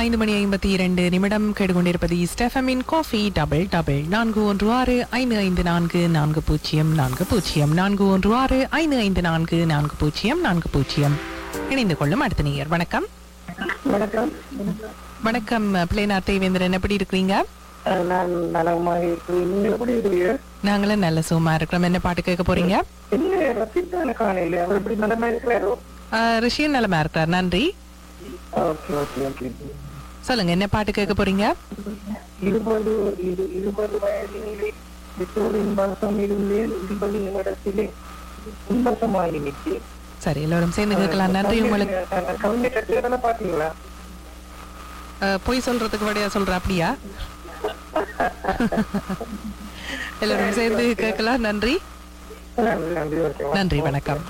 ஐந்து மணி ஐம்பத்தி இரண்டு நிமிடம் கேட்டுக்கொண்டிருப்பது ஸ்டெஃபமின் காஃபி டபுள் டபுள் நான்கு ஒன்று ஆறு ஐந்து ஐந்து நான்கு நான்கு பூஜ்ஜியம் நான்கு பூஜ்ஜியம் நான்கு ஒன்று ஆறு ஐந்து ஐந்து நான்கு நான்கு பூஜ்ஜியம் நான்கு பூஜ்ஜியம் இணைந்து கொள்ளும் அடுத்த நேயர் வணக்கம் வணக்கம் வணக்கம் பிளேனார் தேவேந்திரன் எப்படி இருக்கிறீங்க அஹ் நான் நலமாக இருக்கிறேன் நீங்க எப்படி இருக்கீங்க நாங்களும் நல்ல சுகமா இருக்கிறோம் என்ன பாட்டு கேட்க போறீங்க என்ன ரசித்தான காணையில அவர் எப்படி நலமா இருக்கிறாரோ ஆஹ், ரிஷியன் நலமா இருக்கிறார் நன்றி ஓகே ஓகே ஓகே சொல்லுங்க என்ன பாட்டு கேட்க போறீங்க இருபது இரு இருபது வயதினிலே பெற்றோரின் வருஷம் இருந்தேன் இருபது நிமிடத்திலே உன்வசமாயினிச்சு சரி எல்லோரும் சேர்ந்து கேட்கலாம் நன்றி உங்களுக்கு கவிஞர் தேர்தல பாத்தீங்களா ஆஹ், பொய் சொல்றதுக்கு வழியா சொல்ற அப்படியா எல்லோரும் சேர்ந்து கேட்கலாம் நன்றி நன்றி நன்றி ஓகே நன்றி வணக்கம்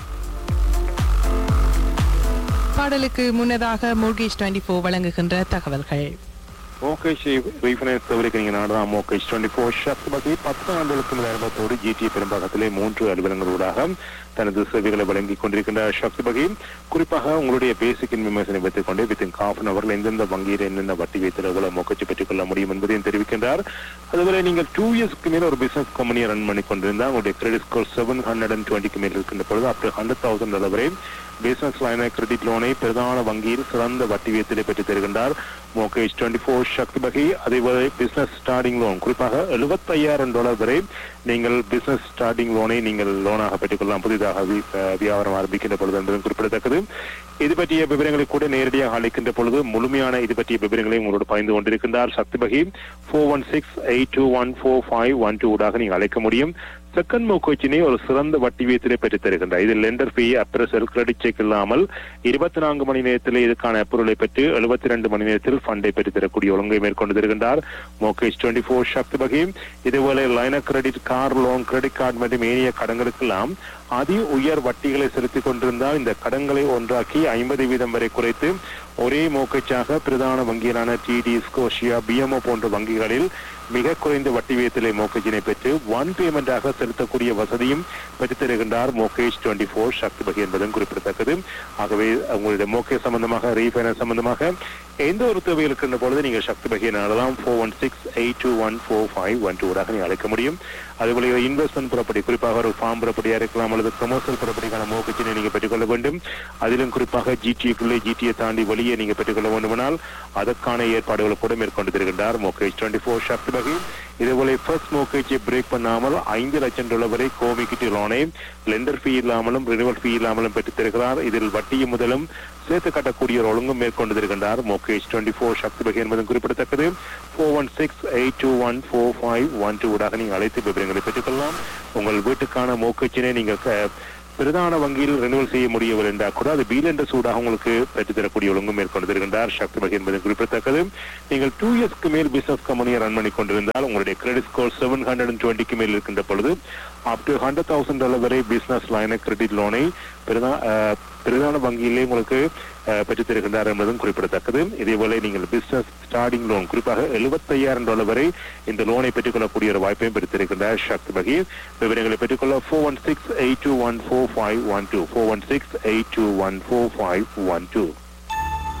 பாடலுக்கு முன்னதாக மூர்கேஷ் டுவெண்ட்டி ஃபோர் வழங்குகின்ற தகவல்கள் மோகேஷ் ரீஃபைனான்ஸ் தவிர்க்க நீங்க நாடுதான் மோகேஷ் டுவெண்ட்டி ஃபோர் ஷப்த் பகி பத்து ஆண்டுகளுக்கு மேல் அனுபவத்தோடு ஜிடி பெரும்பாகத்திலே மூன்று அலுவலங்களூடாக தனது சேவைகளை வழங்கிக் கொண்டிருக்கின்ற ஷப்த் பகி குறிப்பாக உங்களுடைய பேசிக் விமர்சனை வைத்துக் கொண்டு வித்தின் காஃப் அன் அவர்கள் எந்தெந்த வங்கியில் என்னென்ன வட்டி வைத்து எவ்வளவு மோக்கச்சு பெற்றுக் கொள்ள முடியும் என்பதையும் தெரிவிக்கின்றார் அதுவரை நீங்கள் டூ இயர்ஸ்க்கு மேல் ஒரு பிசினஸ் கம்பெனியை ரன் பண்ணி கொண்டிருந்தால் உங்களுடைய credit score seven hundred and டுவெண்ட்டிக்கு மேல் இருக்கின்ற பொழுது up to hundred thousand dollar வரை பிசினஸ் லைன கிரெடிட் லோனை பிரதான வங்கியில் சிறந்த வட்டி வீதத்திலே பெற்றுத் தருகின்றார் மோகேஷ் டுவெண்ட்டி ஃபோர் சக்தி பகை அதேபோல பிசினஸ் ஸ்டார்டிங் லோன் குறிப்பாக எழுபத்தையாயிரம் டாலர் வரை நீங்கள் பிசினஸ் ஸ்டார்டிங் லோனை நீங்கள் லோனாக பெற்றுக்கொள்ளலாம் புதிதாக வி- அஹ் வியாபாரம் ஆரம்பிக்கின்ற பொழுது என்பதும் குறிப்பிடத்தக்கது இது பற்றிய விவரங்களை கூட நேரடியாக அளிக்கின்ற பொழுது முழுமையான இது பற்றிய விவரங்களை உங்களோடு பகிர்ந்து கொண்டிருக்கின்றார் Shakti Bagi four one six eight two one four five one two ஊடாக நீங்கள் அழைக்க முடியும் செகண்ட் மோக்கோச்சினை ஒரு சிறந்த வட்டி வீதத்திலே பெற்றுத் தருகின்றார் இதில் lender fee appraisal credit check இல்லாமல் இருபத்தி நான்கு மணி நேரத்தில் இதுக்கான அப்ரூவலை பெற்று எழுபத்தி ரெண்டு மணி நேரத்தில் ஃபண்டை பெற்றுத் தரக்கூடிய ஒழுங்கை மேற்கொண்டு தருகின்றார் மோகேஷ் டுவெண்ட்டி ஃபோர் சக்தி பகீம் இதேபோல line credit car loan credit card மற்றும் ஏனைய கடன்களுக்கெல்லாம் அதி உயர் வட்டிகளை செலுத்திக் கொண்டிருந்தால் இந்த கடன்களை ஒன்றாக்கி ஐம்பது வீதம் வரை குறைத்து ஒரே மோக்கச்சாக பிரதான வங்கிகளான டிடி ஸ்கோஷியா பிஎம்ஓ போன்ற வங்கிகளில் மிக குறைந்த வட்டி வீதத்திலே மோக்கேஜினை பெற்று ஒன் பேமெண்டாக செலுத்தக்கூடிய வசதியும் பெற்றுத் தருகின்றார் மோகேஷ் டுவெண்ட்டி ஃபோர் சக்தி பகி என்பதும் குறிப்பிடத்தக்கது ஆகவே உங்களுடைய மோகே சம்பந்தமாக ரீஃபைனான்ஸ் சம்பந்தமாக எந்த ஒரு தேவை இருக்கின்ற பொழுது நீங்கள் சக்தி பகியை நாடலாம் four one six eight two one four five one டூடாக நீங்கள் அழைக்க முடியும் அதுபோல இன்வெஸ்ட்மெண்ட் புறப்படி குறிப்பாக ஒரு ஃபார்ம் புறப்படியா இருக்கலாம் அல்லது கமர்ஷியல் புறப்படிக்கான மோகச்சினை நீங்கள் பெற்றுக்கொள்ள வேண்டும் அதிலும் குறிப்பாக ஜிடிஏக்குள்ளே ஜிடிஏ தாண்டி வெளியே நீங்கள் பெற்றுக்கொள்ள வேண்டுமானால் அதற்கான ஏற்பாடுகளை கூட மேற்கொண்டு தருகின்றார் mortgage twenty four Shakti Bagi இதேபோல ஃபர்ஸ்ட் மோகேஜை பிரேக் பண்ணாமல் ஐந்து லட்சம் டாலர் வரை கோமிக்கிட்டு லோனை லெண்டர் ஃபீ இல்லாமலும் ரினிவல் ஃபீ இல்லாமலும் பெற்றுத் தருகிறார் இதில் வட்டியும் முதலும் சேர்த்து கட்டக்கூடிய ஒரு ஒழுங்கும் மேற்கொண்டு தருகின்றார் மோகேஷ் டுவெண்ட்டி ஃபோர் சக்தி பகை என்பதும் குறிப்பிடத்தக்கது four one six eight two one four five one two ஊடாக நீங்கள் அழைத்து விவரங்களை பெற்றுக்கொள்ளலாம் உங்கள் வீட்டுக்கான மோக்கச்சினை நீங்கள் க- பிரதான வங்கியில் ரெனுவல் செய்ய முடியவில்லை என்றால் கூட அது பீல் என்ற சூடாக உங்களுக்கு பெற்றுத் தரக்கூடிய ஒழுங்கும் மேற்கொண்டு தருகின்றார் சக்தி பகை என்பது குறிப்பிடத்தக்கது நீங்கள் டூ இயர்ஸ்க்கு மேல் பிசினஸ் கம்பெனியை ரன் பண்ணி கொண்டிருந்தால் உங்களுடைய credit score seven hundred and டுவெண்ட்டிக்கு மேல் இருக்கின்ற பொழுது up to hundred thousand dollar வரை பிசினஸ் லைன கிரெடிட் லோனை பிரதா- அஹ், பிரதான வங்கியிலே உங்களுக்கு அஹ், பெற்றுத் தருகின்றார் என்பதும் குறிப்பிடத்தக்கது இதேபோல நீங்கள் பிசினஸ் ஸ்டார்டிங் லோன் குறிப்பாக எழுபத்தையாயிரம் டாலர் வரை இந்த லோனை பெற்றுக்கொள்ளக்கூடிய ஒரு வாய்ப்பையும் பெற்றிருக்கின்றார் சக்தி பகி விவரங்களை பெற்றுக்கொள்ள four one six eight two one four five one two four one six eight two one four five one two